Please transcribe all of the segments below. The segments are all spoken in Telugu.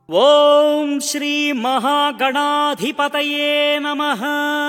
ఓం శ్రీ మహాగణాధిపతయే నమః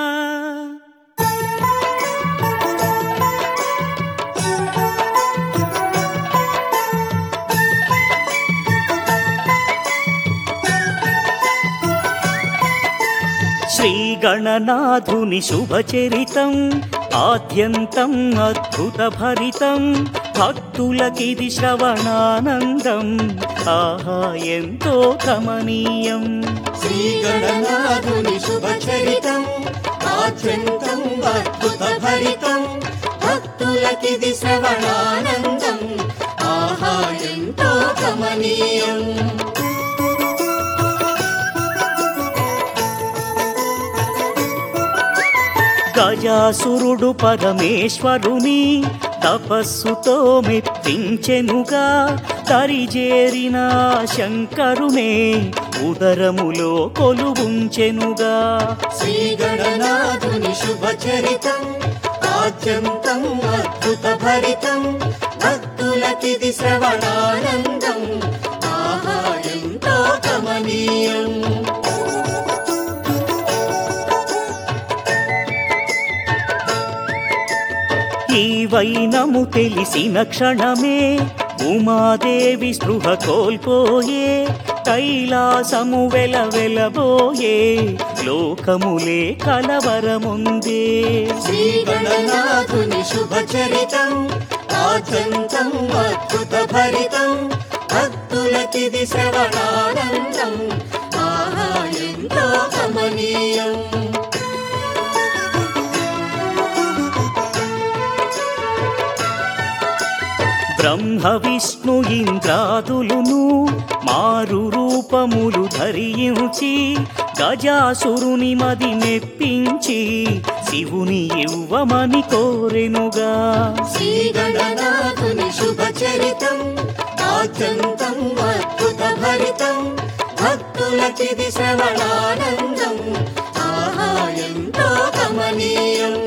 శ్రీగణనాథుని శుభచరితం ఆద్యంతం అద్భుతభరితం భక్తులకిది శ్రవణానందం ఆహా ఎంతో కమనీయం శ్రీగణనాథుని శుభచరితం ఆద్యంతం అద్భుత భరితం భక్తులకిది శ్రవణానందం ఆహా ఎంతో గమనీయం గజాసురుడు పరమేశ్వరుని తపస్సుతో మెప్పించెనుగా తరిజేరిన శంకరునే ఉదరములో కొలువుంచెనుగా శ్రీగణనాథుని శుభచరితం ఆద్యంతం అద్భుత భరితం భక్తులకిది శ్రవణానందం ఆహా ఎంతో గమనీయం ఈ వైనము తెలిసిన క్షణమే ఉమాదేవి స్పృహ కోల్పోయే కైలాసము వెల వెలబోయే లోకములే కలవరముందే శ్రీగణనాథుని శుభచరితం ఆద్యంతం అద్భుత భరితం భక్తులకిది శ్రవణానందం ఆహా ఎంతో గమనీయం బ్రహ్మ విష్ణు ఇంద్రాదులును మారు రూపములు ధరించి గజాసురుని మది మెప్పించి శివుని ఇవ్వమని కోరెనుగా శ్రీగణనాథుని శుభచరితం ఆద్యంతం అద్భుత భరితం భక్తులకిది శ్రవణానందం ఆహా ఎంతో గమనీయం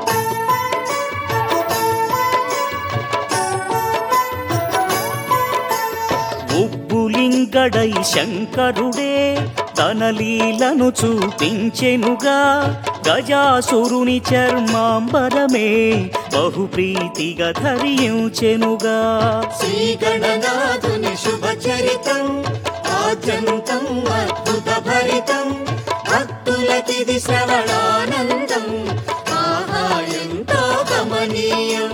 ఉబ్బులింగడై శంకరుడే తన లీలను చూపించెనుగా గజాసురుని చర్మాంబరమే బహుప్రీతిగా ధరించెనుగా శ్రీగణనాథుని శుభచరితం ఆద్యంతం అద్భుత భరితం భక్తులకిది శ్రవణానందం ఆహా ఎంతో గమనీయం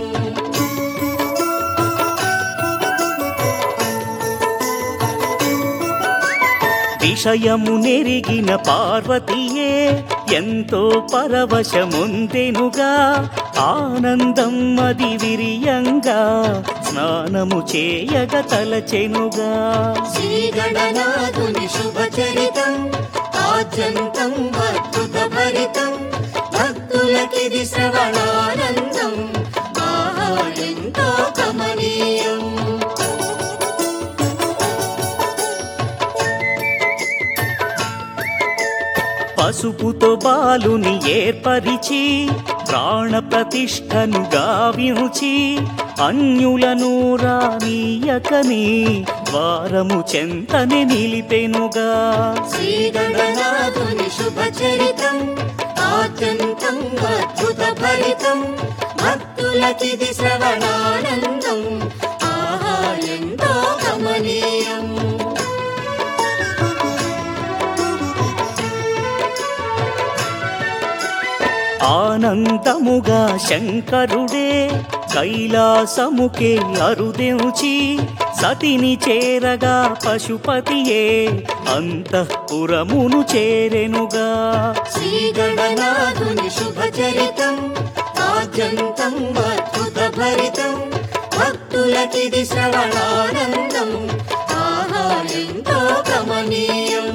విషయము నెరిగిన పార్వతీయే ఎంతో పరవశముందెనుగా ఆనందం అది విరియంగా స్నానము చేయగ తలచెనుగా శ్రీగణనాథుని శుభచరితం ఆద్యంతం అద్భుత భరితం భక్తులకిది శ్రవణానందం ఆహా ఎంతో గమనీయం పసుపుతో బాలుని ఏర్పరిచి ప్రాణ ప్రతిష్టను గావించి అన్యులను రానీయకని వారము చెంతని నిలిపెనుగా శ్రీగణనాథుని శుభచరితం ఆద్యంతం అద్భుత భరితం భక్తులకిది శ్రవణానందం ఆహా ఎంతో గమనీయం ఆనందముగా శంకరుడే కైలాసముకే అరుదెంచి సతిని చేరగా పశుపతియే అంతఃపురమును చేరెనుగా శ్రీగణనాథుని శుభచరితం ఆద్యంతం అద్భుత భరితం భక్తులకిది శ్రవణానందం ఆహా ఎంతో గమనీయం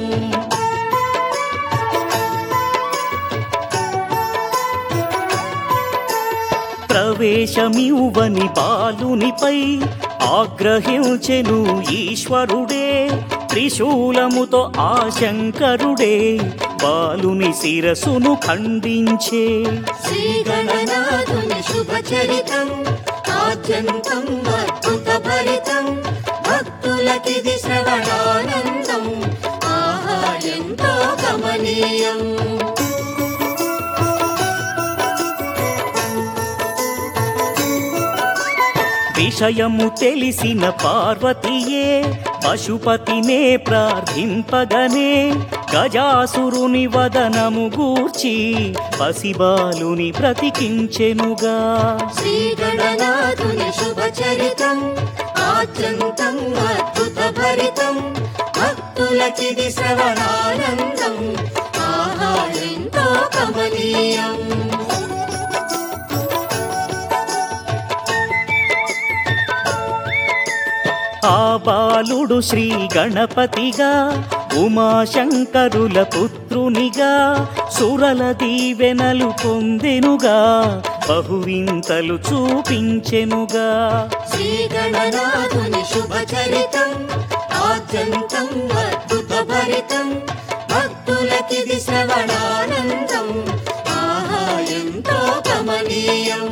ప్రవేశమివ్వని బాలునిపై ఆగ్రహించెను ఈశ్వరుడే త్రిశూలముతో ఆ శంకరుడే బాలుని శిరసును ఖండించే శ్రీగణనాథుని శుభచరితం ఆద్యంతం అద్భుత భరితం భక్తులకిది శ్రవణానందం కమనీయం విషయము తెలిసిన పార్వతీయే పశుపతినే ప్రార్థింపగనే గజాసురుని వదనము గూర్చి పసిబాలుని బ్రతికించెనుగా శ్రీ గణనాథుని శుభచరితం ఆద్యంతం అద్భుత భరితం భక్తులకిది శ్రవణానందం ఆహా ఎంతో కమనీయం ఆ బాలుడు శ్రీ గణపతిగా ఉమాశంకరుల పుత్రునిగా సురల దీవెనలు పొందెనుగా బహువింతలు చూపించెనుగా శ్రీ గణనాథుని శుభచరితం ఆద్యంతం అద్భుత భరితం భక్తులకిది శ్రవణానందం ఆహా ఎంతో కమనీయం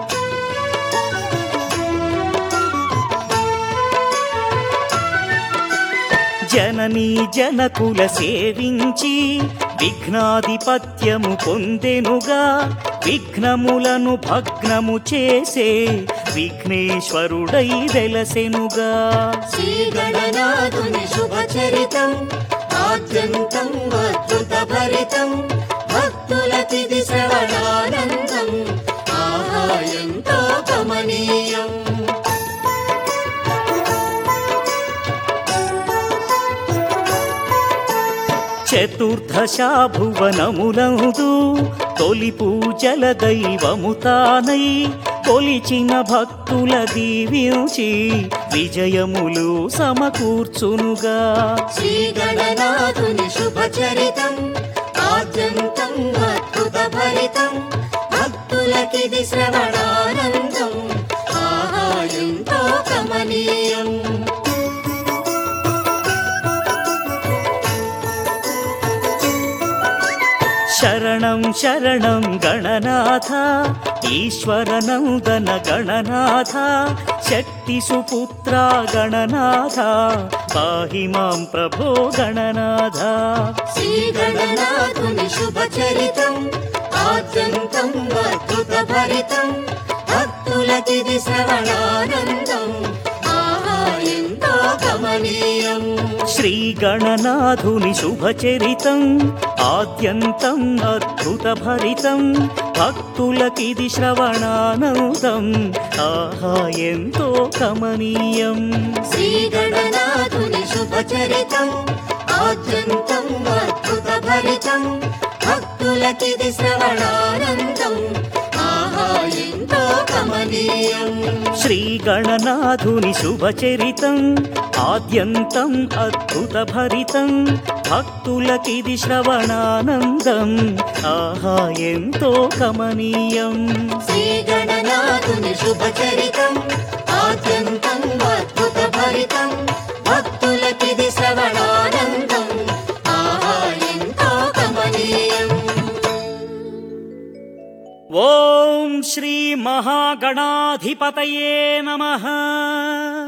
జననీ జనకుల సేవించి విఘ్నాధిపత్యము పొందెనుగా విఘ్నములను భగ్నము చేసే విఘ్నేశ్వరుడై వెలసెనుగా శ్రీ గణనాథుని శుభచరితం ఆద్యంతం అద్భుత భరితం భక్తులకిది శ్రవణానందం ఆహా ఎంతో కమనీయం చతుర్దశా భువనములందు తొలి పూజల దైవము తానై కొలిచిన భక్తుల దీవించి విజయములు సమకూర్చునుగా శ్రీ గణనాథుని శుభచరితం ఆద్యంతం అద్భుత భరితం భక్తులకిది శ్రవణానందం ఆహా ఎంతో కమనీయం శరణం శరణం గణనాథ ఈశ్వరనందన గణనాథ శక్తి సుపుత్ర గణనాథ పాహి మాం ప్రభో గణనాథ శ్రీ గణనాథుని శుభచరితం ఆద్యంతం అద్భుత భరితం భక్తులకిది శ్రవణానందం ఆహా ఎంతో కమనీయం శ్రీ గణనాథుని శుభచరితం ఆద్యంతం అద్భుత భరితం భక్తులకిది శ్రవణానందం ఆహా ఎంతో కమనీయం శ్రీ గణనాథుని శుభచరితం ఆద్యంతం అద్భుత భరితం భక్తులకిది శ్రవణానందం ఆహా ఎంతో కమనీయం శ్రీ గణనాథుని శుభచరితం ఆద్యంతం అద్భుత భరితం భక్తులకిది శ్రవణానందం ఆహా ఎంతో కమనీయం శ్రీ గణనాథుని శుభచరితం ఆద్యంతం అద్భుత భరితం భక్తులకిది శ్రవణానందం ఆహా ఎంతో కమనీయం ఓం శ్రీ మహాగణాధిపతయే నమః